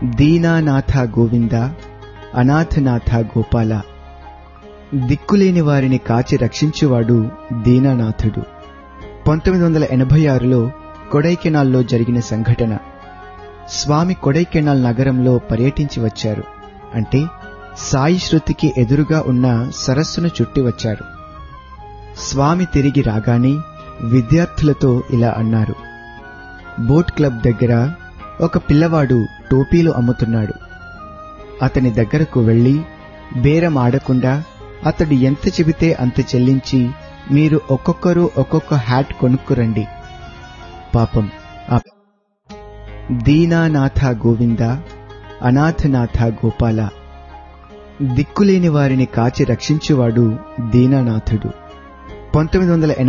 దీనానాథ గోవింద అనాథనాథ గోపాల దిక్కులేని వారిని కాచి రక్షించువాడు దీనానాథుడు పంతొమ్మిది వందల ఎనభై ఆరులో కొడైకెనాల్లో జరిగిన సంఘటన స్వామి కొడైకెనాల్ నగరంలో పర్యటించి వచ్చారు అంటే సాయి శృతికి ఎదురుగా ఉన్న సరస్సును చుట్టి వచ్చారు స్వామి తిరిగి రాగానే విద్యార్థులతో ఇలా అన్నారు బోట్ క్లబ్ దగ్గర ఒక పిల్లవాడు టోపీలు అమ్ముతున్నాడు అతని దగ్గరకు వెళ్లి బేరం ఆడకుండా అతడు ఎంత చెబితే అంత చెల్లించి మీరు ఒక్కొక్కరు ఒక్కొక్క హ్యాట్ కొనుక్కురండి పాపం ఆ దీనానాథ గోవింద అనాథనాథ గోపాల దిక్కులేని వారిని కాచి రక్షించువాడు దీనానాథుడు పంతొమ్మిది వందల